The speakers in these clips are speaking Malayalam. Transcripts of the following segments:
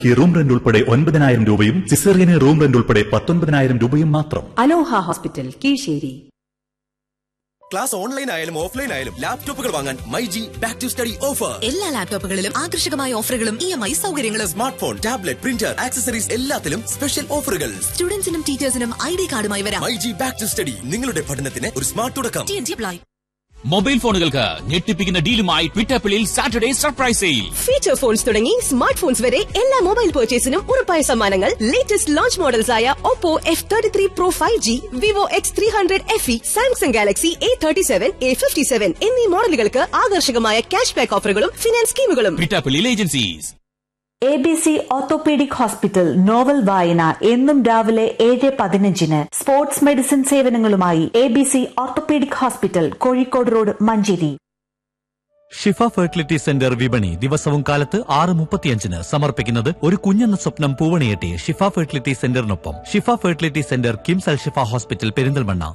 ഈ റൂം റെന്റ് ഉൾപ്പെടെ ഒൻപതിനായിരം രൂപയും സിസേറിയന് റൂം റെന്റ് ഉൾപ്പെടെ പത്തൊൻപതിനായിരം രൂപയും മാത്രം Aloha hospital Kizhissery class online ആയാലും ഓഫ്ലൈൻ ആയാലും ലാപ്ടോപ്പുകൾ വാങ്ങാൻ my G back to study offer എല്ലാ ലാപ്ടോപ്പുകളിലും ആകർഷകമായ ഓഫറുകളും ഇ എം ഐ സൗകര്യങ്ങളും smart phone tablet printer accessories എല്ലാത്തിലും സ്പെഷ്യൽ ഓഫറുകൾ സ്റ്റുഡൻസിനും ടീച്ചേഴ്സിനും ഐ ഡി കാർഡുമായി വരാം my G back to study നിങ്ങളുടെ പഠനത്തിന് ഒരു സ്മാർട്ട് തുടക്കം T N G apply mobile ഫോണുകൾക്ക് ഞെട്ടിപ്പിക്കുന്ന ഡീലുമായി ട്വിറ്റപ്പിളിൽ Saturday surprise sale feature phones തുടങ്ങി സ്മാർട്ട് ഫോൺസ് വരെ എല്ലാ മൊബൈൽ പർച്ചേസിനും ഉറപ്പായ സമ്മാനങ്ങൾ ലേറ്റസ്റ്റ് ലോഞ്ച് മോഡൽസ് ആയ Oppo F thirty three pro five G Vivo X three hundred F E Samsung Galaxy A thirty seven A fifty seven എന്നീ മോഡലുകൾക്ക് ആകർഷകമായ ക്യാഷ് ബാക്ക് ഓഫറുകളും ഫിനാൻസ് സ്കീമുകളും ട്വിറ്റപ്പിളിൽ agencies A B C orthopaedic hospital novel വായന എന്നും രാവിലെ ഏഴ് പതിനഞ്ചിന് സ്പോർട്സ് മെഡിസിൻ സേവനങ്ങളുമായി A B C orthopaedic hospital Kozhikode road Manjeri Shifa fertility centre വിപണി ദിവസവും കാലത്ത് ആറ് മുപ്പത്തിയഞ്ചിന് സമർപ്പിക്കുന്നത് ഒരു കുഞ്ഞെന്ന സ്വപ്നം പൂവണിയെട്ടി ഷിഫ ഫെർട്ടിലിറ്റി സെന്ററിനൊപ്പം Shifa fertility centre KIMS Al Shifa hospital Perinthalmanna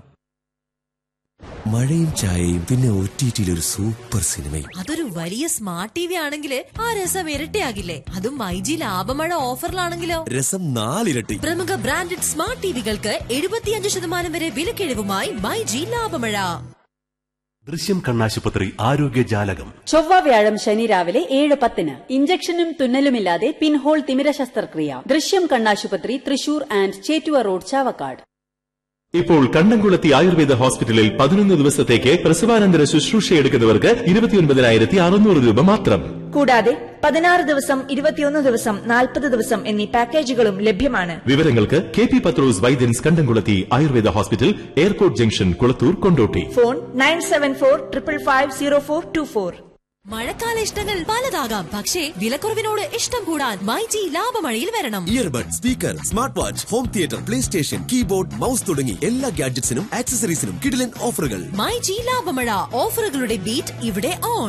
മഴയും ചായയും പിന്നെ ഒ ടി ടിയിൽ ഒരു സൂപ്പർ സിനിമയും അതൊരു വലിയ സ്മാർട്ട് ടി വി ആണെങ്കിൽ ആ രസം ഇരട്ടിയാകില്ലേ അതും മൈജി ലാഭമഴ ഓഫറിലാണെങ്കിലോ രസം നാലിരട്ടി പ്രമുഖ ബ്രാൻഡഡ് സ്മാർട്ട് ടിവികൾക്ക് എഴുപത്തിയഞ്ച് ശതമാനം വരെ വിലക്കിഴിവുമായി മൈജി ലാഭമഴ ദൃശ്യം കണ്ണാശുപത്രി ആരോഗ്യ ജാലകം ചൊവ്വ വ്യാഴം ശനി രാവിലെ ഏഴ് പത്തിന് ഇഞ്ചക്ഷനും തുന്നലുമില്ലാതെ പിൻഹോൾ തിമിര ശസ്ത്രക്രിയ ദൃശ്യം കണ്ണാശുപത്രി തൃശൂർ ആൻഡ് ചേറ്റുവ റോഡ് ചാവക്കാട് ഇപ്പോൾ കണ്ണംകുളത്തി ആയുർവേദ ഹോസ്പിറ്റലിൽ പതിനൊന്ന് ദിവസത്തേക്ക് പ്രസവാനന്തര ശുശ്രൂഷ എടുക്കുന്നവർക്ക് ഇരുപത്തിയൊൻപതിനായിരത്തി അറുന്നൂറ് രൂപ മാത്രം കൂടാതെ പതിനാറ് ദിവസം ഇരുപത്തിയൊന്ന് ദിവസം നാൽപ്പത് ദിവസം എന്നീ പാക്കേജുകളും ലഭ്യമാണ് വിവരങ്ങൾക്ക് കെ പി പത്രോസ് വൈദ്യൻസ് Kandamkulathy Ayurveda hospital airport junction Kulathur Kondotty phone nine seven four triple five zero four two four മഴക്കാല ഇഷ്ടങ്ങൾ പലതാകാം പക്ഷേ വിലക്കുറവിനോട് ഇഷ്ടം കൂടാൻ മൈജി ലാഭമഴയിൽ വരണം earbud speaker smart watch home theatre PlayStation keyboard mouse തുടങ്ങി എല്ലാ ഗാഡ്ജറ്റ്സിനും ആക്സസറീസിനും കിടിലൻ ഓഫറുകൾ മൈജി ലാഭമഴ ഓഫറുകളുടെ ബീറ്റ് ഇവിടെ on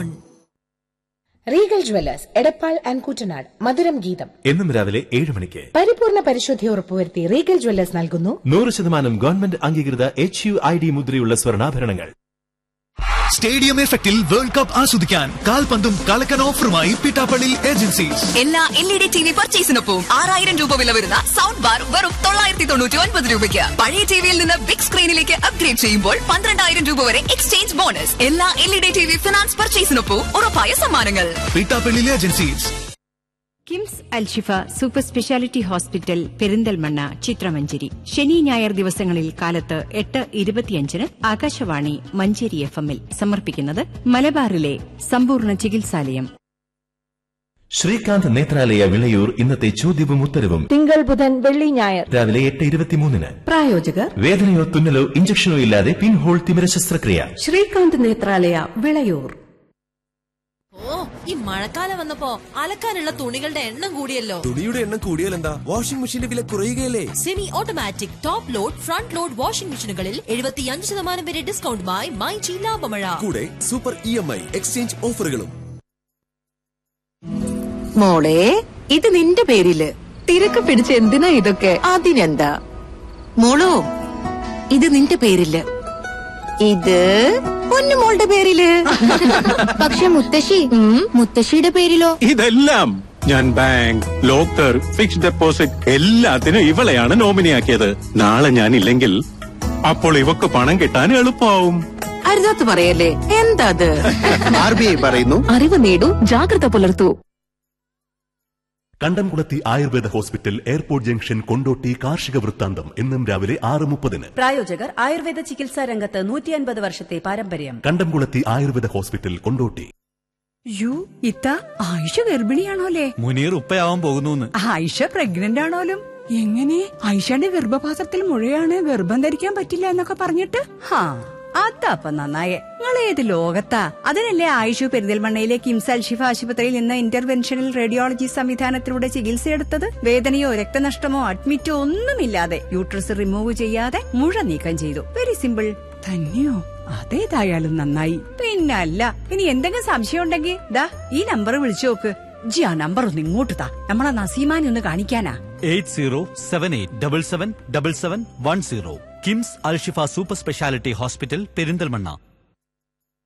Regal jewellers Edappal and Kuttanad മധുരം ഗീതം എന്നും രാവിലെ ഏഴ് മണിക്ക് പരിപൂർണ പരിശുദ്ധി ഉറപ്പുവരുത്തി റീഗൽ ജ്വല്ലേഴ്സ് നൽകുന്നു നൂറ് ശതമാനം ഗവൺമെന്റ് അംഗീകൃത എച്ച് യു ഐ ഡി മുദ്രയുള്ള സ്വർണ്ണാഭരണങ്ങൾ സ്റ്റേഡിയം എഫക്റ്റിൽ വേൾഡ് കപ്പ് ആസ്വദിക്കാൻ കാൽപന്തും കളക്കൻ ഓഫറുമായി പിട്ടാപ്പള്ളി ഏജൻസീസ് എല്ലാ L E D T V പർച്ചേസിനൊപ്പം ആറായിരം രൂപ വില വരുന്ന സൗണ്ട് ബാർ വെറും തൊള്ളായിരത്തി തൊണ്ണൂറ്റി ഒൻപത് രൂപയ്ക്ക് പഴയ ടിവിയിൽ നിന്ന് ബിഗ് സ്ക്രീനിലേക്ക് അപ്ഗ്രേഡ് ചെയ്യുമ്പോൾ പന്ത്രണ്ടായിരം രൂപ വരെ എക്സ്ചേഞ്ച് ബോണസ് എല്ലാ L E D T V finance പർച്ചേസിനൊപ്പം ഉറപ്പായ സമ്മാനങ്ങൾ Pittappilly agencies KIMS Alshifa super speciality hospital Perinthalmanna ചിത്രമഞ്ചേരി ശനി ഞായർ ദിവസങ്ങളിൽ കാലത്ത് എട്ട് ഇരുപത്തിയഞ്ചിന് ആകാശവാണി മഞ്ചേരി എഫ് എമ്മിൽ സമർപ്പിക്കുന്നത് മലബാറിലെ സമ്പൂർണ്ണ ചികിത്സാലയം ശ്രീകാന്ത് നേത്രാലയ വിളയൂർ ഇന്നത്തെ ചോദ്യവും ഉത്തരവും തിങ്കൾ ബുധൻ വെള്ളി ഞായർ രാവിലെ എട്ട് ഇരുപത്തിമൂന്നിന് പ്രായോജകർ വേദനയോ തുന്നലോ ഇഞ്ചക്ഷനോ ഇല്ലാതെ പിൻഹോൾ തിമിര ശസ്ത്രക്രിയ ശ്രീകാന്ത് നേത്രാലയ വിളയൂർ ഓ ഈ മഴക്കാലം വന്നപ്പോ അലക്കാനുള്ള തുണികളുടെ എണ്ണം കൂടിയല്ലോ തുണിയുടെ എണ്ണം കൂടിയാൽ എന്താ വാഷിംഗ് മെഷീന്റെ വില കുറയുകയല്ലേ semi automatic top load front load washing മെഷീനുകളിൽ എഴുപത്തിയഞ്ച് ശതമാനം വരെ ഡിസ്കൗണ്ടുമായി മൈജി ലാഭമഴ കൂടെ super E M I exchange ഓഫറുകളും മോളെ ഇത് നിന്റെ പേരില് തിരക്ക് പിടിച്ച് എന്തിനാ ഇതൊക്കെ അതിനെന്താ മോളോ ഇത് നിന്റെ പേരില് ഇത് പൊന്നുമോളുടെ പേരില് പക്ഷെ മുത്തശ്ശി മുത്തശ്ശിയുടെ പേരിലോ ഇതെല്ലാം ഞാൻ ബാങ്ക് ലോക്കർ ഫിക്സ്ഡ് ഡെപ്പോസിറ്റ് എല്ലാത്തിനും ഇവളെയാണ് നോമിനിയാക്കിയത് നാളെ ഞാൻ ഇല്ലെങ്കിൽ അപ്പോൾ ഇവക്ക് പണം കിട്ടാൻ എളുപ്പമാവും അരുതാത്ത് പറയല്ലേ എന്താ അത് ആർ ബി ഐ പറയുന്നു അറിവ് നേടൂ ജാഗ്രത പുലർത്തൂ Kandamkulathy Ayurveda hospital airport junction Kondotty കാർഷിക വൃത്താന്തം എന്നും രാവിലെ ആറ് മുപ്പതിന് പ്രായോജകർ ആയുർവേദ ചികിത്സാ രംഗത്ത് നൂറ്റി അൻപത് വർഷത്തെ പാരമ്പര്യം കണ്ടംകുളത്തി ആയുർവേദ ഹോസ്പിറ്റൽ കൊണ്ടോട്ടി യു ഇത്ത ആയിഷ ഗർഭിണിയാണോലേ മുനീർ ഉപ്പയാവാൻ പോകുന്നു ആയിഷ പ്രഗ്നന്റ് ആണോലും എങ്ങനെ ആയിഷയുടെ ഗർഭപാത്രത്തിൽ മുഴയാണ് ഗർഭം ധരിക്കാൻ പറ്റില്ല എന്നൊക്കെ പറഞ്ഞിട്ട് ഹാ അതപ്പ നന്നായേ നിങ്ങൾ ഏത് ലോകത്താ അതിനല്ലേ ആയിഷു പെരിന്തൽമണ്ണയിലെ കിംസ് അൽഷിഫ ആശുപത്രിയിൽ നിന്ന് ഇന്റർവെൻഷണൽ റേഡിയോളജി സംവിധാനത്തിലൂടെ ചികിത്സയെടുത്തത് വേദനയോ രക്തനഷ്ടമോ അഡ്മിറ്റോ ഒന്നുമില്ലാതെ യൂട്രസ് റിമൂവ് ചെയ്യാതെ മുഴ നീക്കം ചെയ്തു വെരി സിമ്പിൾ തന്നെയോ അതേതായാലും നന്നായി പിന്നല്ല ഇനി എന്തെങ്കിലും സംശയം ഉണ്ടെങ്കിൽ ദാ ഈ നമ്പർ വിളിച്ചു നോക്ക് ജി ആ നമ്പർ ഒന്ന് ഇങ്ങോട്ട് താ നമ്മളെ നസീമാനെ ഒന്ന് കാണിക്കാനാ eight zero seven eight double seven double seven one zero KIMS Alshifa super speciality hospital Perinthalmanna